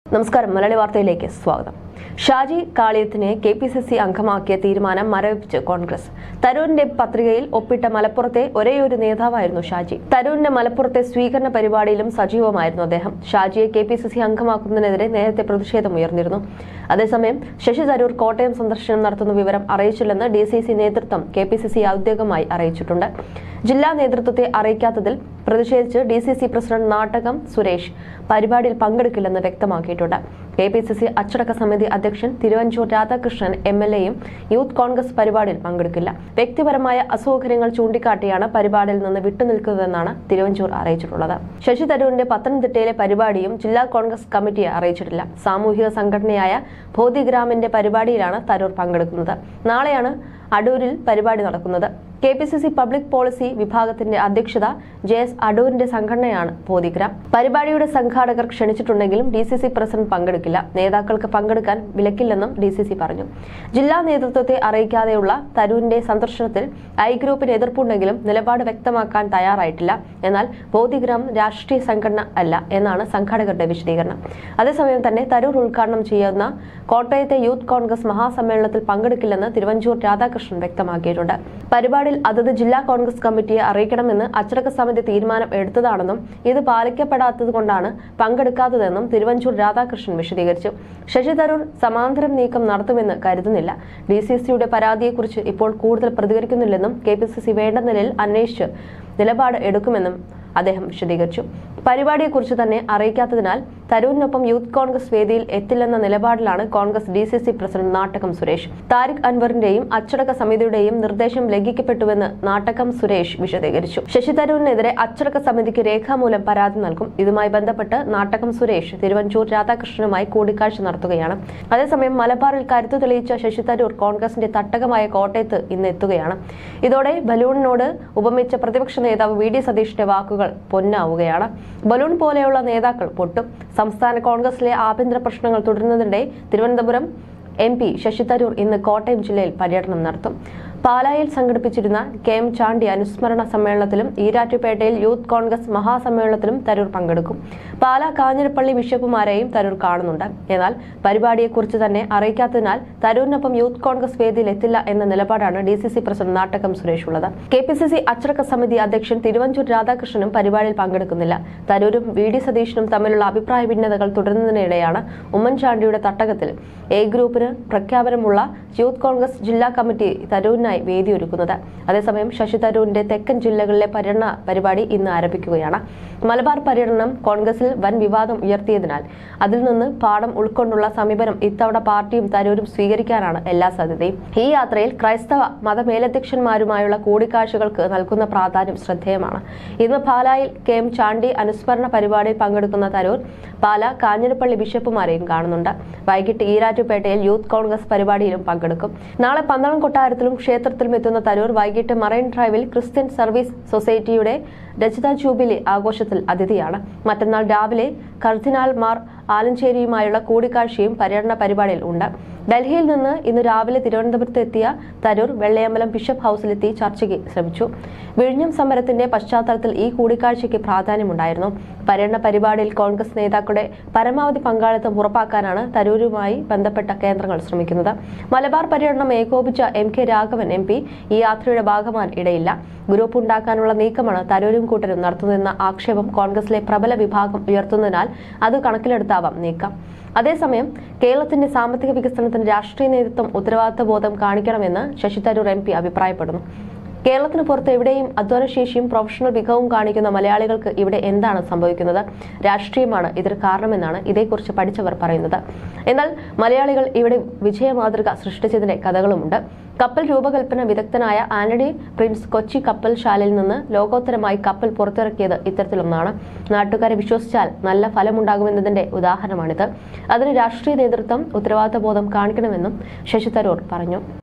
നമസ്കാരം മലയാളി വാർത്തയിലേക്ക് സ്വാഗതം ഷാജി കാളിയത്തിനെ കെ പി സി സി അംഗമാക്കിയ തീരുമാനം മരവിപ്പിച്ച് കോൺഗ്രസ് തരൂരിന്റെ പത്രികയിൽ ഒപ്പിട്ട മലപ്പുറത്തെ ഒരേയൊരു നേതാവായിരുന്നു ഷാജി തരൂരിന്റെ മലപ്പുറത്തെ സ്വീകരണ പരിപാടിയിലും സജീവമായിരുന്നു അദ്ദേഹം ഷാജിയെ കെ പി സി സി അംഗമാക്കുന്നതിനെതിരെ നേരത്തെ പ്രതിഷേധം ഉയർന്നിരുന്നു അതേസമയം ശശി തരൂർ കോട്ടയം സന്ദർശനം നടത്തുന്ന വിവരം അറിയിച്ചില്ലെന്ന് ഡി സി സി നേതൃത്വം കെ പി സി സി ഔദ്യോഗികമായി അറിയിച്ചിട്ടുണ്ട് ജില്ലാ നേതൃത്വത്തെ അറിയിക്കാത്തതിൽ പ്രതിഷേധിച്ച് D C C president Nattakam Suresh പരിപാടിയിൽ പങ്കെടുക്കില്ലെന്ന് വ്യക്തമാക്കിയിട്ടുണ്ട് കെ പി സി സി അച്ചടക്ക സമിതി അധ്യക്ഷൻ തിരുവഞ്ചൂർ രാധാകൃഷ്ണൻ എം എൽ എയും യൂത്ത് കോൺഗ്രസ് പരിപാടിയിൽ പങ്കെടുക്കില്ല വ്യക്തിപരമായ അസൗകര്യങ്ങൾ ചൂണ്ടിക്കാട്ടിയാണ് പരിപാടിയിൽ നിന്ന് വിട്ടുനിൽക്കുന്നതെന്നാണ് തിരുവഞ്ചൂർ അറിയിച്ചിട്ടുള്ളത് ശശി തരൂരിന്റെ പത്തനംതിട്ടയിലെ പരിപാടിയും ജില്ലാ കോൺഗ്രസ് കമ്മിറ്റിയെ അറിയിച്ചിട്ടില്ല സാമൂഹിക സംഘടനയായ ഭോതിഗ്രാമിന്റെ പരിപാടിയിലാണ് തരൂർ പങ്കെടുക്കുന്നത് നാളെയാണ് അടൂരിൽ പരിപാടി നടക്കുന്നത് K P C C public policy വിഭാഗത്തിന്റെ അധ്യക്ഷത ജെ എസ് അടൂരിന്റെ സംഘടനയാണ് ബോധിഗ്രാം പരിപാടിയുടെ സംഘാടകർ ക്ഷണിച്ചിട്ടുണ്ടെങ്കിലും ഡി സി സി പ്രസിഡന്റ് പങ്കെടുക്കില്ല നേതാക്കൾക്ക് പങ്കെടുക്കാൻ വിലക്കില്ലെന്നും ഡി സി സി പറഞ്ഞു ജില്ലാ നേതൃത്വത്തെ അറിയിക്കാതെയുള്ള തരൂരിന്റെ സന്ദർശനത്തിൽ ഐ ഗ്രൂപ്പിന് എതിർപ്പുണ്ടെങ്കിലും നിലപാട് വ്യക്തമാക്കാൻ തയ്യാറായിട്ടില്ല എന്നാൽ ബോധിഗ്രാം രാഷ്ട്രീയ സംഘടന അല്ല എന്നാണ് സംഘാടകരുടെ വിശദീകരണം അതേസമയം തന്നെ തരൂർ ഉദ്ഘാടനം ചെയ്യുന്ന കോട്ടയത്തെ യൂത്ത് കോൺഗ്രസ് മഹാസമ്മേളനത്തിൽ പങ്കെടുക്കില്ലെന്ന് തിരുവഞ്ചൂർ രാധാകൃഷ്ണൻ വ്യക്തമാക്കിയിട്ടുണ്ട് പരിപാടിയിൽ അതത് ജില്ലാ കോൺഗ്രസ് കമ്മിറ്റിയെ അറിയിക്കണമെന്ന് അച്ചടക്ക സമിതി തീരുമാനം എടുത്തതാണെന്നും ഇത് പാലിക്കപ്പെടാത്തതുകൊണ്ടാണ് പങ്കെടുക്കാത്തതെന്നും തിരുവഞ്ചൂർ രാധാകൃഷ്ണൻ വിശദീകരിച്ചു ശശി തരൂർ സമാന്തരം നീക്കം നടത്തുമെന്ന് കരുതുന്നില്ല ഡി സി സിയുടെ പരാതിയെക്കുറിച്ച് ഇപ്പോൾ കൂടുതൽ പ്രതികരിക്കുന്നില്ലെന്നും കെ പി സി സി വേണ്ട നിലയിൽ അന്വേഷിച്ച് നിലപാട് എടുക്കുമെന്നും അദ്ദേഹം വിശദീകരിച്ചു പരിപാടിയെക്കുറിച്ച് തന്നെ അറിയിക്കാത്തതിനാൽ തരൂരിനൊപ്പം യൂത്ത് കോൺഗ്രസ് വേദിയിൽ എത്തില്ലെന്ന നിലപാടിലാണ് Congress D C C president Nattakam Suresh Tariq അൻവറിന്റെയും അച്ചടക്ക സമിതിയുടെയും നിർദ്ദേശം ലംഘിക്കപ്പെട്ടുവെന്ന് നാട്ടകം സുരേഷ് വിശദീകരിച്ചു ശശി തരൂരിനെതിരെ അച്ചടക്ക സമിതിക്ക് രേഖാമൂലം പരാതി നൽകും ഇതുമായി ബന്ധപ്പെട്ട് നാട്ടകം സുരേഷ് തിരുവഞ്ചൂർ രാധാകൃഷ്ണനുമായി കൂടിക്കാഴ്ച നടത്തുകയാണ് അതേസമയം മലബാറിൽ കരുത്തു തെളിയിച്ച ശശി തരൂർ കോൺഗ്രസിന്റെ തട്ടകമായ കോട്ടയത്ത് ഇന്ന് എത്തുകയാണ് ഇതോടെ ബലൂണിനോട് ഉപമിച്ച പ്രതിപക്ഷ നേതാവ് വി ഡി സതീഷിന്റെ വാക്കുകൾ പൊന്നാവുകയാണ് ബലൂൺ പോലെയുള്ള നേതാക്കൾ പൊട്ടും സംസ്ഥാന കോൺഗ്രസിലെ ആഭ്യന്തര പ്രശ്നങ്ങൾ തുടരുന്നതിനിടെ തിരുവനന്തപുരം എം പി ശശി തരൂർ ഇന്ന് കോട്ടയം ജില്ലയിൽ പര്യടനം നടത്തും പാലായിൽ സംഘടിപ്പിച്ചിരുന്ന കെ എം ചാണ്ടി അനുസ്മരണ സമ്മേളനത്തിലും ഈരാറ്റുപേട്ടയിൽ യൂത്ത് കോൺഗ്രസ് മഹാസമ്മേളനത്തിലും തരൂർ പങ്കെടുക്കും പാലാ കാഞ്ഞിരപ്പള്ളി ബിഷപ്പുമാരെയും തരൂർ കാണുന്നുണ്ട് എന്നാൽ പരിപാടിയെക്കുറിച്ച് തന്നെ അറിയിക്കാത്തതിനാൽ തരൂരിനൊപ്പം യൂത്ത് കോൺഗ്രസ് വേദിയിൽ എത്തില്ല എന്ന നിലപാടാണ് D C C president Nattakam Suresh ഉള്ളത് കെ പി സി സി അച്ചടക്ക സമിതി അധ്യക്ഷൻ തിരുവഞ്ചൂർ രാധാകൃഷ്ണനും പരിപാടിയിൽ പങ്കെടുക്കുന്നില്ല തരൂരും വി ഡി സതീഷിനും തമ്മിലുള്ള അഭിപ്രായ ഭിന്നതകൾ തുടരുന്നതിനിടെയാണ് ഉമ്മൻചാണ്ടിയുടെ തട്ടകത്തിൽ എ ഗ്രൂപ്പിന് പ്രഖ്യാപനമുള്ള യൂത്ത് കോൺഗ്രസ് ജില്ലാ കമ്മിറ്റി തരൂരിനായി വേദിയൊരുക്കുന്നത് അതേസമയം ശശി തരൂരിന്റെ തെക്കൻ ജില്ലകളിലെ പര്യടന പരിപാടി ഇന്ന് ആരംഭിക്കുകയാണ് മലബാർ പര്യടനം കോൺഗ്രസിൽ വൻ വിവാദം ഉയർത്തിയതിനാൽ അതിൽ നിന്ന് പാഠം ഉൾക്കൊണ്ടുള്ള സമീപനം ഇത്തവണ പാർട്ടിയും തരൂരും സ്വീകരിക്കാനാണ് എല്ലാ സാധ്യതയും ഈ യാത്രയിൽ ക്രൈസ്തവ മതമേലധ്യക്ഷന്മാരുമായുള്ള കൂടിക്കാഴ്ചകൾക്ക് നൽകുന്ന പ്രാധാന്യം ശ്രദ്ധേയമാണ് ഇന്ന് പാലായിൽ കെ എം ചാണ്ടി അനുസ്മരണ പരിപാടിയിൽ പങ്കെടുക്കുന്ന തരൂർ പാല കാഞ്ഞിരപ്പള്ളി ബിഷപ്പുമാരെയും കാണുന്നുണ്ട് വൈകിട്ട് ഈരാറ്റുപേട്ടയിൽ യൂത്ത് കോൺഗ്രസ് പരിപാടിയിലും പങ്കെടുക്കും നാളെ പന്തളം കൊട്ടാരത്തിലും ക്ഷേത്രത്തിലും എത്തുന്ന തരൂർ വൈകിട്ട് മറൈൻ ഡ്രൈവിൽ ക്രിസ്ത്യൻ സർവീസ് സൊസൈറ്റിയുടെ രചിത ജൂബിലി ആഘോഷത്തിൽ അതിഥിയാണ് മറ്റന്നാൾ രാവിലെ കർദിനാൾ മാർ ആലഞ്ചേരിയുമായുള്ള കൂടിക്കാഴ്ചയും പര്യടന പരിപാടിയിൽ ഉണ്ട് ഡൽഹിയിൽ നിന്ന് ഇന്ന് രാവിലെ തിരുവനന്തപുരത്ത് എത്തിയ തരൂർ വെള്ളയമ്പലം ബിഷപ്പ് ഹൌസിലെത്തി ചർച്ചയ്ക്ക് ശ്രമിച്ചു വിഴിഞ്ഞം സമരത്തിന്റെ പശ്ചാത്തലത്തിൽ ഈ കൂടിക്കാഴ്ചയ്ക്ക് പ്രാധാന്യമുണ്ടായിരുന്നു പര്യടന പരിപാടിയിൽ കോൺഗ്രസ് നേതാക്കളുടെ പരമാവധി പങ്കാളിത്തം ഉറപ്പാക്കാനാണ് തരൂരുമായി ബന്ധപ്പെട്ട കേന്ദ്രങ്ങൾ ശ്രമിക്കുന്നത് മലബാർ പര്യടനം ഏകോപിച്ച M K Raghavan M P ഈ യാത്രയുടെ ഭാഗമാൻ ഇടയില്ല ഗ്രൂപ്പ് ഉണ്ടാക്കാനുള്ള നീക്കമാണ് തരൂരും കൂട്ടരും നടത്തുന്നതെന്ന ആക്ഷേപം കോൺഗ്രസിലെ പ്രബല വിഭാഗം ഉയർത്തുന്നതിനാൽ അത് കണക്കിലെടുത്താവാം നീക്കം അതേസമയം കേരളത്തിന്റെ സാമ്പത്തിക വികസനത്തിന് രാഷ്ട്രീയ നേതൃത്വം ഉത്തരവാദിത്ത ബോധം കാണിക്കണമെന്ന് ശശി തരൂർ എം പി അഭിപ്രായപ്പെടുന്നു കേരളത്തിന് പുറത്ത് എവിടെയും അധ്വാനശേഷിയും പ്രൊഫഷണൽ മികവും കാണിക്കുന്ന മലയാളികൾക്ക് ഇവിടെ എന്താണ് സംഭവിക്കുന്നത് രാഷ്ട്രീയമാണ് ഇതിന് കാരണമെന്നാണ് ഇതേക്കുറിച്ച് പഠിച്ചവർ പറയുന്നത് എന്നാൽ മലയാളികൾ ഇവിടെ വിജയമാതൃക സൃഷ്ടിച്ചതിന്റെ കഥകളുമുണ്ട് കപ്പൽ രൂപകൽപ്പന വിദഗ്ധനായ ആന്റണി പ്രിൻസ് കൊച്ചി കപ്പൽ ശാലയിൽ നിന്ന് ലോകോത്തരമായി കപ്പൽ പുറത്തിറക്കിയത് ഇത്തരത്തിലൊന്നാണ് നാട്ടുകാരെ വിശ്വസിച്ചാൽ നല്ല ഫലമുണ്ടാകുമെന്നതിന്റെ ഉദാഹരണമാണിത് അതിന് രാഷ്ട്രീയ നേതൃത്വം ഉത്തരവാദിത്ത ബോധം കാണിക്കണമെന്നും ശശി തരൂർ പറഞ്ഞു